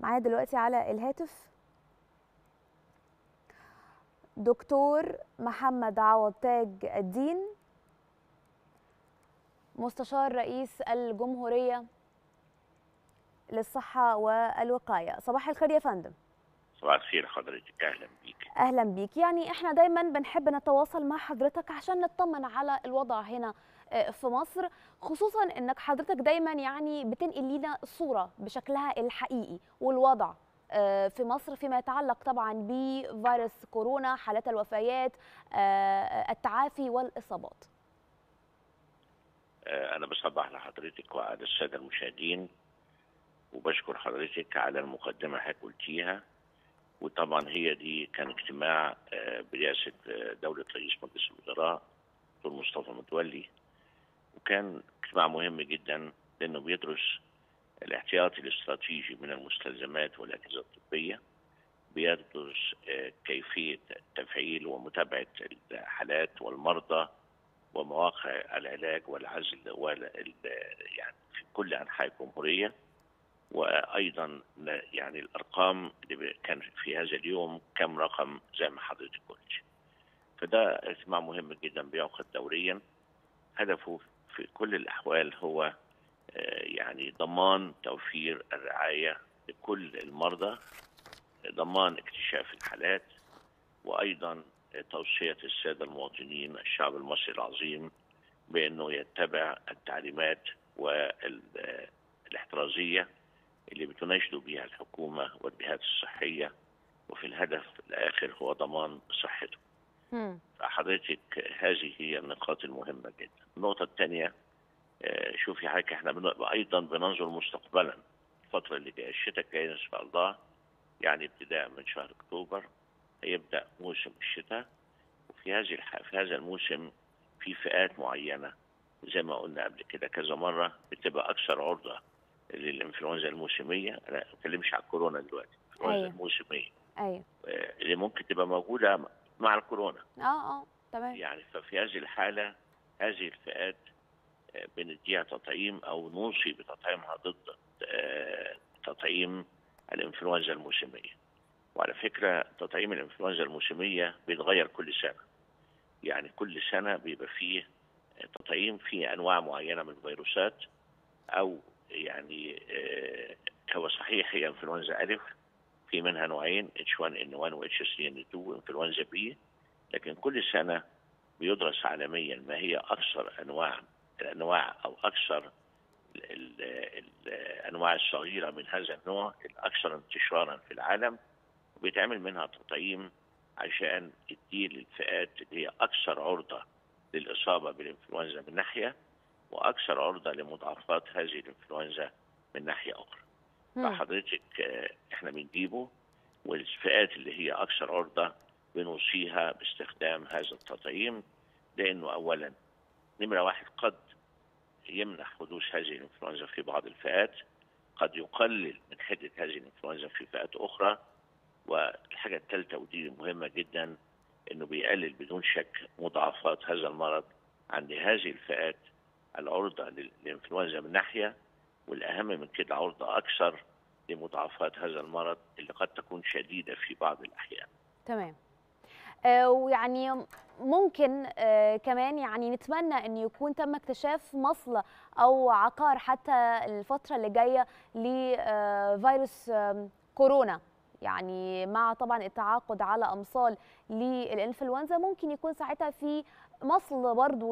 معايا دلوقتي على الهاتف دكتور محمد عوض تاج الدين مستشار رئيس الجمهورية للصحة والوقاية صباح الخير يا فندم صباح الخير حضرتك اهلا بيك اهلا بيك يعني احنا دايما بنحب نتواصل مع حضرتك عشان نطمن على الوضع هنا في مصر خصوصا انك حضرتك دايما يعني بتنقل لنا الصوره بشكلها الحقيقي والوضع في مصر فيما يتعلق طبعا بفيروس كورونا حالات الوفيات التعافي والاصابات انا بصبح لحضرتك وعلى الساده المشاهدين وبشكر حضرتك على المقدمه اللي حضرتك قلتيها وطبعا هي دي كان اجتماع برئاسه دوله رئيس مجلس الوزراء دكتور مصطفى متولي وكان اجتماع مهم جدا لانه بيدرس الاحتياطي الاستراتيجي من المستلزمات والاجهزه الطبيه بيدرس كيفيه تفعيل ومتابعه الحالات والمرضى ومواقع العلاج والعزل يعني في كل انحاء الجمهوريه وايضا يعني الارقام اللي كان في هذا اليوم كم رقم زي ما حضرتك قلت فده اجتماع مهم جدا بيعقد دوريا هدفه في كل الاحوال هو يعني ضمان توفير الرعايه لكل المرضى ضمان اكتشاف الحالات وايضا توصيه الساده المواطنين الشعب المصري العظيم بانه يتبع التعليمات والاحترازيه اللي بتناشدوا بها الحكومه والجهات الصحيه وفي الهدف الاخر هو ضمان صحته. فحضرتك هذه هي النقاط المهمه جدا. النقطه الثانيه شوفي حضرتك احنا ايضا بننظر مستقبلا الفتره اللي جايه الشتاء الجاي ان شاء الله يعني ابتداء من شهر اكتوبر هيبدا موسم الشتاء وفي هذه الح... في هذا الموسم في فئات معينه زي ما قلنا قبل كده كذا مره بتبقى اكثر عرضه للانفلونزا الموسميه انا ما بتكلمش على الكورونا دلوقتي الانفلونزا أيوة. الموسميه ايوه اللي ممكن تبقى موجوده مع الكورونا اه اه تمام يعني ففي هذه الحاله هذه الفئات بنديها تطعيم او نوصي بتطعيمها ضد تطعيم الانفلونزا الموسميه وعلى فكره تطعيم الانفلونزا الموسميه بيتغير كل سنه يعني كل سنه بيبقى فيه تطعيم في انواع معينه من الفيروسات او يعني هو صحيح هي انفلونزا الف في منها نوعين اتش 1 ان 1 واتش 3 ان 2 انفلونزا بي لكن كل سنه بيدرس عالميا ما هي اكثر انواع الانواع او اكثر الانواع الصغيره من هذا النوع الاكثر انتشارا في العالم وبيتعمل منها تطعيم عشان تدي للفئات اللي هي اكثر عرضه للاصابه بالانفلونزا من ناحيه واكثر عرضه لمضاعفات هذه الانفلونزا من ناحيه اخرى. فحضرتك احنا بنجيبه والفئات اللي هي اكثر عرضه بنوصيها باستخدام هذا التطعيم لانه اولا نمره واحد قد يمنع حدوث هذه الانفلونزا في بعض الفئات قد يقلل من حده هذه الانفلونزا في فئات اخرى والحاجه الثالثه ودي مهمه جدا انه بيقلل بدون شك مضاعفات هذا المرض عند هذه الفئات العرضه للانفلونزا من ناحيه والاهم من كده عرضه اكثر لمضاعفات هذا المرض اللي قد تكون شديده في بعض الاحيان. تمام. آه ويعني ممكن آه كمان يعني نتمنى ان يكون تم اكتشاف مصل او عقار حتى الفتره اللي جايه لفيروس آه كورونا يعني مع طبعا التعاقد على امصال للانفلونزا ممكن يكون ساعتها في مصل برضه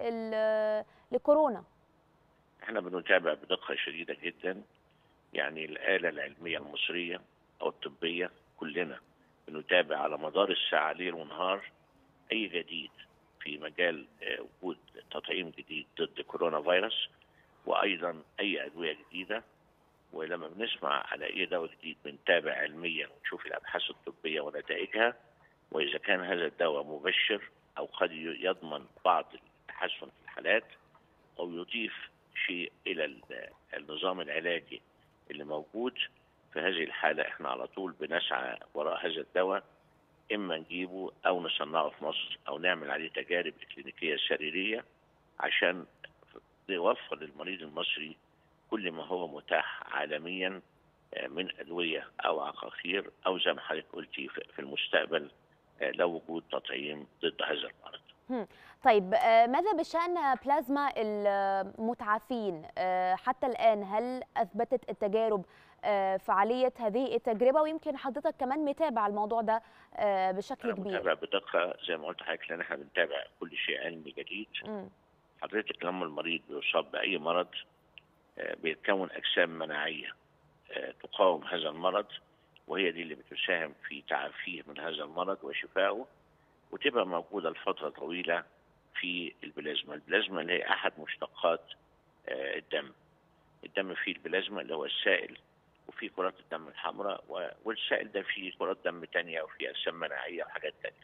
لكورونا احنا بنتابع بدقه شديده جدا يعني الاله العلميه المصريه او الطبيه كلنا بنتابع على مدار الساعه ليل ونهار اي جديد في مجال وجود تطعيم جديد ضد كورونا فيروس وايضا اي ادويه جديده ولما بنسمع على اي دواء جديد بنتابع علميا ونشوف الابحاث الطبيه ونتائجها واذا كان هذا الدواء مبشر او قد يضمن بعض التحسن في الحالات او يضيف شيء الى النظام العلاجي اللي موجود في هذه الحاله احنا على طول بنسعى وراء هذا الدواء اما نجيبه او نصنعه في مصر او نعمل عليه تجارب اكلينيكيه سريريه عشان نوفر للمريض المصري كل ما هو متاح عالميا من ادويه او عقاقير او زي ما حضرتك قلتي في المستقبل لو وجود تطعيم ضد هذا المرض. طيب ماذا بشان بلازما المتعافين حتى الان هل اثبتت التجارب فعاليه هذه التجربه ويمكن حضرتك كمان متابع الموضوع ده بشكل كبير متابع بدقه زي ما قلت لحضرتك لان احنا بنتابع كل شيء علمي جديد م. حضرتك لما المريض بيصاب باي مرض بيتكون اجسام مناعيه تقاوم هذا المرض وهي دي اللي بتساهم في تعافيه من هذا المرض وشفائه وتبقى موجوده لفتره طويله في البلازما، البلازما اللي هي احد مشتقات الدم. الدم فيه البلازما اللي هو السائل وفيه كرات الدم الحمراء والسائل ده فيه كرات دم تانية وفيه اجسام مناعيه وحاجات تانية.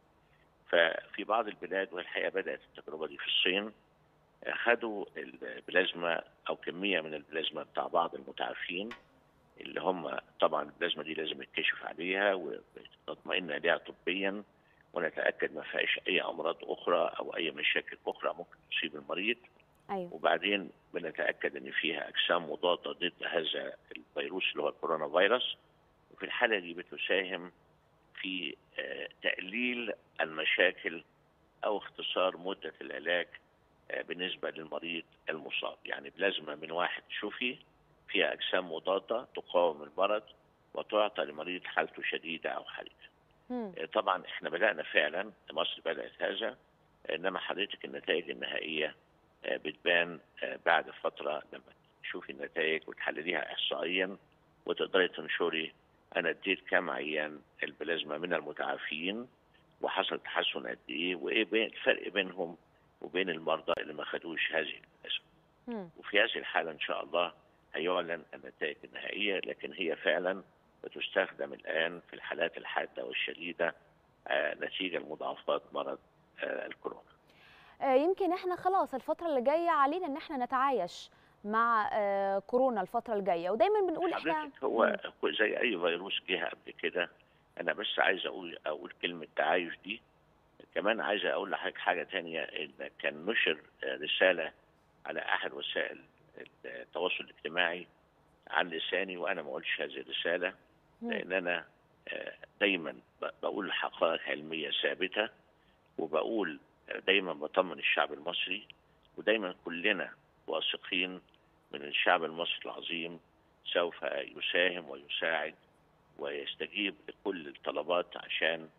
ففي بعض البلاد والحقيقه بدات التجربه دي في الصين خدوا البلازما او كميه من البلازما بتاع بعض المتعافين اللي هم طبعا البلازما دي لازم يتكشف عليها ونطمئن عليها طبيا ونتاكد ما فيهاش اي امراض اخرى او اي مشاكل اخرى ممكن تصيب المريض أيوة. وبعدين بنتاكد ان فيها اجسام مضاده ضد هذا الفيروس اللي هو الكورونا فيروس وفي الحاله دي بتساهم في تقليل المشاكل او اختصار مده العلاج بالنسبه للمريض المصاب يعني بلازما من واحد شفي فيها اجسام مضاده تقاوم المرض وتعطى لمريض حالته شديده او حرجه. طبعا احنا بدانا فعلا مصر بدات هذا انما حضرتك النتائج النهائيه بتبان بعد فتره لما تشوفي النتائج وتحلليها احصائيا وتقدري تنشري انا اديت كام عيان البلازما من المتعافين وحصل تحسن قد ايه وايه الفرق بينهم وبين المرضى اللي ما خدوش هذه البلازما. وفي هذه الحاله ان شاء الله هيعلن النتائج النهائيه لكن هي فعلا بتستخدم الان في الحالات الحاده والشديده نتيجه لمضاعفات مرض الكورونا. يمكن احنا خلاص الفتره اللي جايه علينا ان احنا نتعايش مع كورونا الفتره الجايه ودايما بنقول احنا هو زي اي فيروس جه قبل كده انا بس عايز اقول اقول كلمه تعايش دي كمان عايز اقول لحضرتك حاجه ثانيه ان كان نشر رساله على احد وسائل التواصل الاجتماعي عن لساني وانا ما قلتش هذه الرساله لان انا دايما بقول حقائق علميه ثابته وبقول دايما بطمن الشعب المصري ودايما كلنا واثقين من الشعب المصري العظيم سوف يساهم ويساعد ويستجيب لكل الطلبات عشان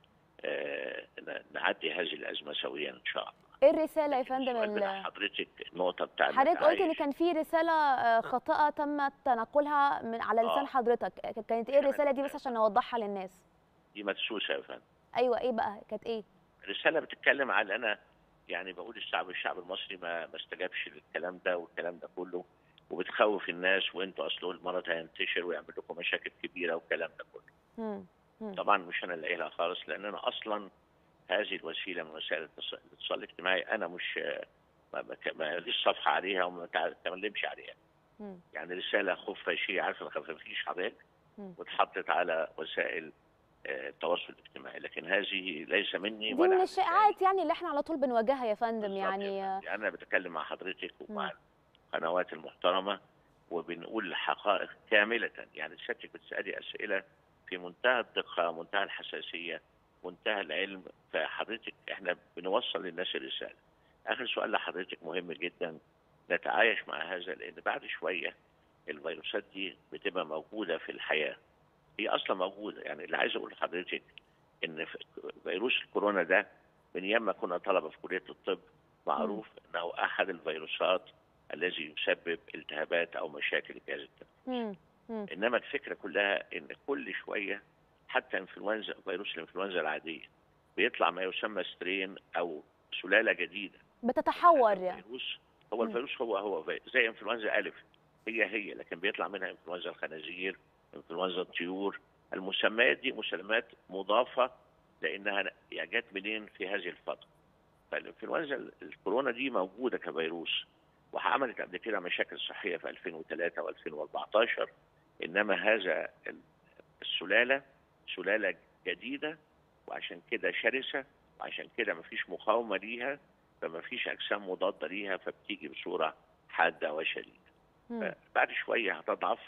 نعدي هذه الازمه سويا ان شاء الله. ايه الرساله يا فندم حضرتك النقطه بتاعت حضرتك قلت ان كان في رساله خاطئه تم تنقلها من على لسان آه. حضرتك كانت ايه الرساله دي بس عشان نوضحها للناس دي مدسوسه يا فندم ايوه ايه بقى كانت ايه رساله بتتكلم على انا يعني بقول الشعب الشعب المصري ما ما استجابش للكلام ده والكلام ده كله وبتخوف الناس وانتوا اصل المرض هينتشر ويعمل لكم مشاكل كبيره والكلام ده كله مم. مم. طبعا مش انا اللي قايلها خالص لان انا اصلا هذه الوسيله من وسائل الاتصال الاتصال الاجتماعي انا مش ما ما ليش صفحه عليها وما اتكلمش عليها مم. يعني رساله خفاشيه عارفه ما خفافيش حضرتك مم. واتحطت على وسائل آه، التواصل الاجتماعي لكن هذه ليس مني دي ولا من عن الشائعات يعني اللي احنا على طول بنواجهها يا فندم بالظبط يعني يا فندم. انا بتكلم مع حضرتك ومع مم. القنوات المحترمه وبنقول الحقائق كامله يعني سيادتك بتسالي اسئله في منتهى الدقه منتهى الحساسيه منتهى العلم فحضرتك احنا بنوصل للناس الرساله اخر سؤال لحضرتك مهم جدا نتعايش مع هذا لان بعد شويه الفيروسات دي بتبقى موجوده في الحياه هي اصلا موجوده يعني اللي عايز اقول لحضرتك ان في- فيروس الكورونا ده من ايام ما كنا طلبه في كليه الطب معروف انه احد الفيروسات الذي يسبب التهابات او مشاكل الجهاز التنفسي مم. مم. انما الفكره كلها ان كل شويه حتى انفلونزا فيروس الانفلونزا العاديه بيطلع ما يسمى سترين او سلاله جديده بتتحور يعني الفيروس هو مم. الفيروس هو هو في- زي انفلونزا الف هي هي لكن بيطلع منها انفلونزا الخنازير انفلونزا الطيور المسميات دي مسميات مضافه لانها يعني جت منين في هذه الفتره فالانفلونزا ال- الكورونا دي موجوده كفيروس وعملت قبل كده مشاكل صحيه في 2003 و2014 انما هذا ال- السلاله سلاله جديده وعشان كده شرسه وعشان كده مفيش مقاومه ليها فما فيش اجسام مضاده ليها فبتيجي بصوره حاده وشديده مم. بعد شويه هتضعف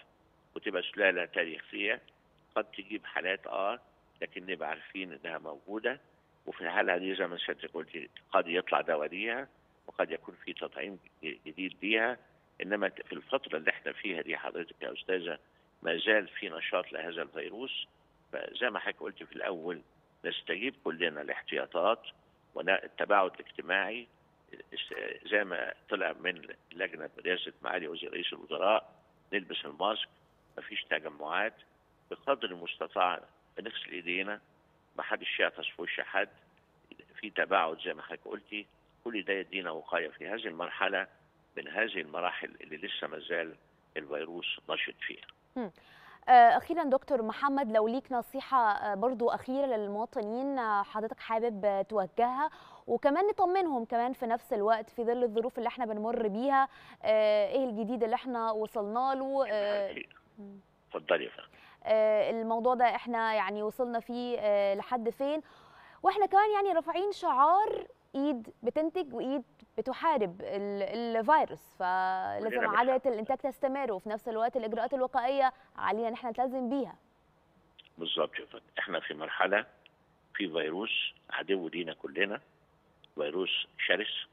وتبقى سلاله تاريخيه قد تجيب حالات اه لكن نبقى عارفين انها موجوده وفي الحاله دي زي ما سيادتك قلت قد يطلع دواء ليها وقد يكون في تطعيم جديد ليها انما في الفتره اللي احنا فيها دي حضرتك يا استاذه ما زال في نشاط لهذا الفيروس فزي ما حضرتك قلت في الاول نستجيب كلنا الاحتياطات والتباعد الاجتماعي زي ما طلع من لجنه برئاسه معالي وزير رئيس الوزراء نلبس الماسك مفيش تجمعات بقدر المستطاع بنغسل ايدينا ما حدش يعطس في وش حد في تباعد زي ما حضرتك قلتي كل ده يدينا وقايه في هذه المرحله من هذه المراحل اللي لسه ما زال الفيروس نشط فيها. اخيرا دكتور محمد لو ليك نصيحه برضو اخيره للمواطنين حضرتك حابب توجهها وكمان نطمنهم كمان في نفس الوقت في ظل الظروف اللي احنا بنمر بيها ايه الجديد اللي احنا وصلنا له اتفضلي يا فندم الموضوع ده احنا يعني وصلنا فيه لحد فين واحنا كمان يعني رافعين شعار ايد بتنتج وايد بتحارب الفيروس فلازم عجله الانتاج تستمر وفي نفس الوقت الاجراءات الوقائيه علينا ان احنا نلتزم بيها بالظبط يا فندم احنا في مرحله في فيروس عدو لينا كلنا فيروس شرس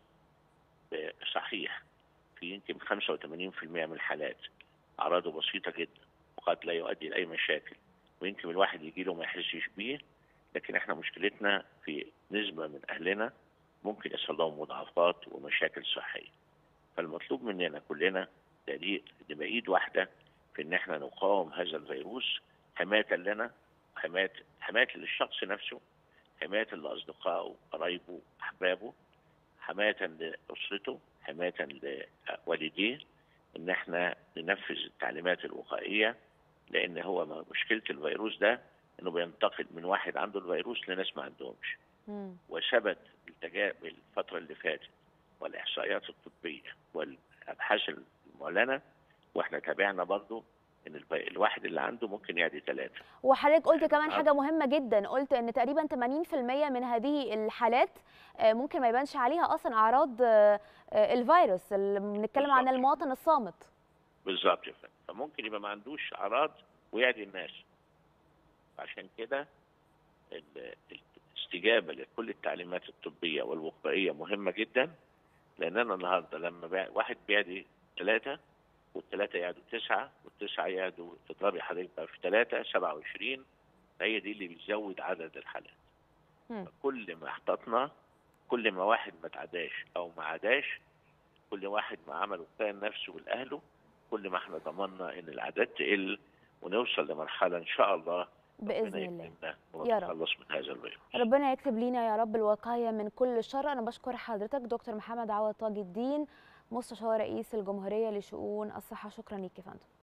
صحيح في يمكن 85% من الحالات اعراضه بسيطه جدا وقد لا يؤدي لاي مشاكل ويمكن الواحد يجي له ما يحسش بيه لكن احنا مشكلتنا في نسبه من اهلنا ممكن يحصل لهم مضاعفات ومشاكل صحيه. فالمطلوب مننا كلنا نبقى ايد واحده في ان احنا نقاوم هذا الفيروس حمايه لنا حمايه حمايه للشخص نفسه حمايه لاصدقائه قرايبه احبابه حمايه لاسرته حمايه لوالديه ان احنا ننفذ التعليمات الوقائيه لان هو مشكله الفيروس ده انه بينتقل من واحد عنده الفيروس لناس ما عندهمش. وثبت التجارب الفترة اللي فاتت والإحصائيات الطبية والأبحاث المعلنة وإحنا تابعنا برضو إن الواحد اللي عنده ممكن يعدي ثلاثة وحضرتك قلت كمان حاجة مهمة جدا قلت إن تقريبا 80% من هذه الحالات ممكن ما يبانش عليها أصلا أعراض الفيروس اللي بنتكلم عن المواطن الصامت بالظبط يا فندم فممكن يبقى ما عندوش أعراض ويعدي الناس عشان كده الاستجابه لكل التعليمات الطبيه والوقائيه مهمه جدا لاننا النهارده لما واحد بيعدي ثلاثه والثلاثه يعدوا تسعه والتسعه يعدوا تضربي حضرتك بقى في ثلاثه 27 هي دي اللي بتزود عدد الحالات. كل ما احتطنا كل ما واحد ما تعداش او ما عداش كل واحد ما عمل وقايه لنفسه ولاهله كل ما احنا ضمننا ان الاعداد تقل ونوصل لمرحله ان شاء الله باذن الله يا رب من هذا الفيروس ربنا يكتب لينا يا رب الوقايه من كل شر انا بشكر حضرتك دكتور محمد عوض طاج الدين مستشار رئيس الجمهوريه لشؤون الصحه شكرا ليك يا فندم